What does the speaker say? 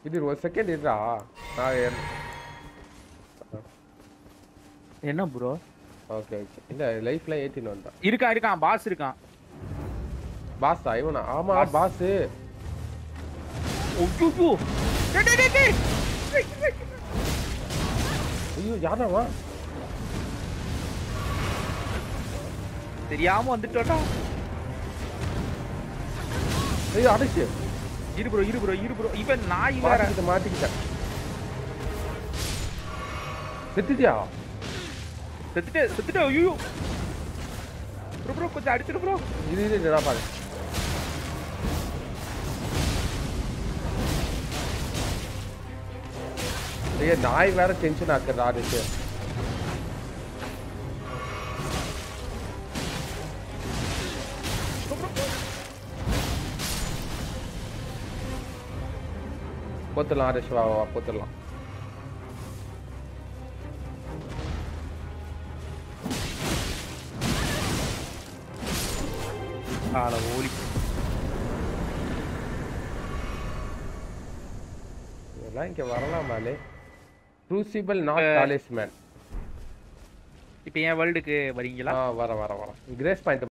இது ஒரு செகண்ட் இருடா நான் என்ன ப்ரோ ஓகே ஓகே இல்ல லைஃப்ல ஏத்தின்னு வந்தான் இருக்கான் இருக்கான் பாஸ் இருக்கான் பாஸ் இவனா ஆமா Boss. பாஸ் ஐயோ டேய் டேய் டேய், டேய் ஐயோ யாராவா தெரியாம வந்துட்டோடா ஐயோ அடிச்சு இரு ப்ரோ இரு ப்ரோ இரு ப்ரோ இவன் நாய் வேற மாட்டிக்கிட்ட மாட்டிக்கிட்டேன் செத்துட்டியா செத்துட்டு செத்துட்டு ஐயோ ப்ரோ ப்ரோ கொஞ்சம் அடிச்சிடு ப்ரோ இது இது இது, நான் பாரு ஐயா நாய் வேற டென்ஷன் ஆக்குறா அதுக்கு போத்துடலாம் ஆதேஷ் வா வா, வா போத்துடலாம் ஆள ஓலி இதெல்லாம் இங்க வரலாமாலே க்ரூசிபிள் நாட் டாலிஸ்மேன் இப்போ என் வேர்ல்டுக்கு வரீங்களா ஆ வர வர வர கிரேஸ் பாயிண்ட்